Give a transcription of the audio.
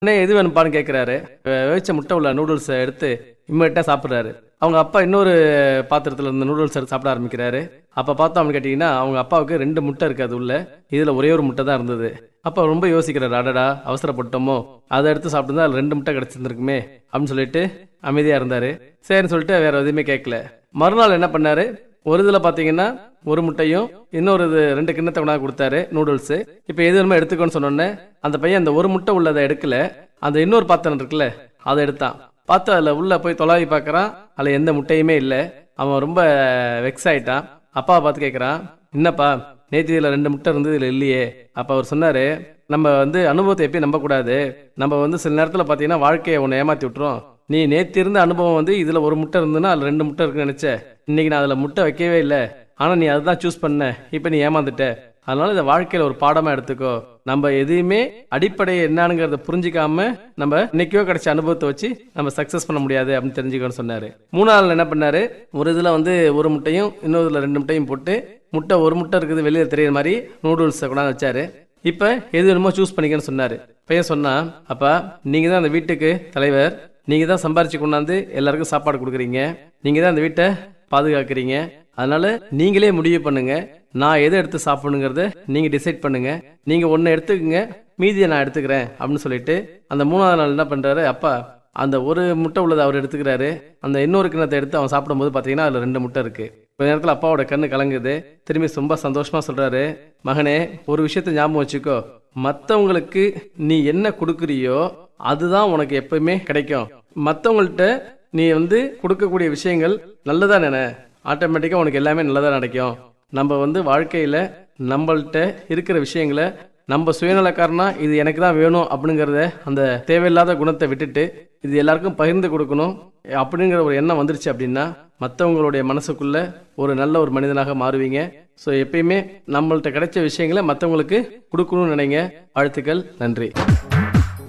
உடனே எது வேணும்ப்பான்னு கேட்குறாரு வேவிச்ச முட்டை உள்ள நூடுல்ஸை எடுத்து இம்மீடியட்டாக சாப்பிட்றாரு அவங்க அப்பா இன்னொரு பாத்திரத்தில் இருந்த நூடுல்ஸ் எடுத்து சாப்பிட ஆரம்பிக்கிறாரு அப்போ பார்த்தோம் அப்படின்னு கேட்டிங்கன்னா அவங்க அப்பாவுக்கு ரெண்டு முட்டை இருக்காது உள்ள இதில் ஒரே ஒரு முட்டை தான் இருந்தது அப்போ ரொம்ப யோசிக்கிறாரு அடடா அவசரப்பட்டோமோ அதை எடுத்து சாப்பிட்டு அதில் ரெண்டு முட்டை கிடச்சிருந்துருக்குமே அப்படின்னு சொல்லிட்டு அமைதியாக இருந்தார் சரின்னு சொல்லிட்டு வேற எதுவுமே கேட்கல மறுநாள் என்ன பண்ணாரு ஒரு இதில் பார்த்தீங்கன்னா ஒரு முட்டையும் இன்னொரு இது ரெண்டு கிண்ணத்தை கொண்டாந்து கொடுத்தாரு நூடுல்ஸு இப்போ எது வேணுமோ எடுத்துக்கோன்னு சொன்னோன்னே அந்த பையன் அந்த ஒரு முட்டை உள்ளதை எடுக்கல அந்த இன்னொரு பாத்திரம் இருக்குல்ல அதை எடுத்தான் பார்த்து அதில் உள்ள போய் தொலாவி பார்க்கறான் அதில் எந்த முட்டையுமே இல்லை அவன் ரொம்ப வெக்ஸ் ஆயிட்டான் அப்பாவை பார்த்து கேட்குறான் என்னப்பா நேற்று இதில் ரெண்டு முட்டை இருந்தது இதில் இல்லையே அப்போ அவர் சொன்னார் நம்ம வந்து அனுபவத்தை எப்பயும் நம்பக்கூடாது நம்ம வந்து சில நேரத்தில் பார்த்தீங்கன்னா வாழ்க்கையை உன்னை ஏமாற்றி விட்டுரும் நீ நேற்று இருந்த அனுபவம் வந்து இதில் ஒரு முட்டை இருந்ததுன்னா அதில் ரெண்டு முட்டை இருக்குன்னு நினச்ச இன்னைக்கு நான் அதில் முட்டை வைக்கவே இல்லை ஆனால் நீ அதுதான் சூஸ் பண்ண இப்போ நீ ஏமாந்துட்ட அதனால இந்த வாழ்க்கையில ஒரு பாடமா எடுத்துக்கோ நம்ம எதையுமே அடிப்படை என்னங்கிறத புரிஞ்சிக்காம நம்ம இன்னைக்கோ கிடைச்ச அனுபவத்தை வச்சு நம்ம சக்சஸ் பண்ண முடியாது அப்படின்னு தெரிஞ்சுக்கணும்னு சொன்னாரு மூணாவது நாள் என்ன பண்ணாரு ஒரு இதுல வந்து ஒரு முட்டையும் இன்னொரு இதுல ரெண்டு முட்டையும் போட்டு முட்டை ஒரு முட்டை இருக்குது வெளியில தெரியுற மாதிரி நூடுல்ஸை கொண்டாந்து வச்சாரு இப்ப எது வேணுமோ சூஸ் பண்ணிக்கன்னு சொன்னாரு பையன் சொன்னா அப்பா நீங்க தான் அந்த வீட்டுக்கு தலைவர் நீங்க தான் சம்பாரிச்சு கொண்டாந்து எல்லாருக்கும் சாப்பாடு கொடுக்குறீங்க நீங்க தான் அந்த வீட்டை பாதுகாக்கிறீங்க அதனால நீங்களே முடிவு பண்ணுங்க நான் எதை எடுத்து சாப்பிடணுங்கிறத நீங்க டிசைட் பண்ணுங்க நீங்க ஒன்னு எடுத்துக்கங்க மீதியை நான் எடுத்துக்கிறேன் அப்படின்னு சொல்லிட்டு அந்த மூணாவது நாள் என்ன பண்றாரு அப்பா அந்த ஒரு முட்டை உள்ளதை அவர் எடுத்துக்கிறாரு அந்த இன்னொரு கிண்ணத்தை எடுத்து அவன் சாப்பிடும்போது பார்த்தீங்கன்னா அதில் ரெண்டு முட்டை இருக்கு கொஞ்ச நேரத்தில் அப்பாவோட கண்ணு கலங்குது திரும்பி ரொம்ப சந்தோஷமா சொல்றாரு மகனே ஒரு விஷயத்த ஞாபகம் வச்சுக்கோ மற்றவங்களுக்கு நீ என்ன கொடுக்குறியோ அதுதான் உனக்கு எப்பவுமே கிடைக்கும் மற்றவங்கள்ட்ட நீ வந்து கொடுக்கக்கூடிய விஷயங்கள் நல்லதா நினை ஆட்டோமேட்டிக்காக உனக்கு எல்லாமே நல்லதா நடக்கும் நம்ம வந்து வாழ்க்கையில நம்மள்ட்ட இருக்கிற விஷயங்களை நம்ம சுயநலக்காரனா இது எனக்கு தான் வேணும் அப்படிங்கிறத அந்த தேவையில்லாத குணத்தை விட்டுட்டு இது எல்லாருக்கும் பகிர்ந்து கொடுக்கணும் அப்படிங்கிற ஒரு எண்ணம் வந்துருச்சு அப்படின்னா மற்றவங்களுடைய மனசுக்குள்ள ஒரு நல்ல ஒரு மனிதனாக மாறுவீங்க ஸோ எப்பயுமே நம்மள்ட்ட கிடைச்ச விஷயங்களை மற்றவங்களுக்கு கொடுக்கணும்னு நினைங்க வாழ்த்துக்கள் நன்றி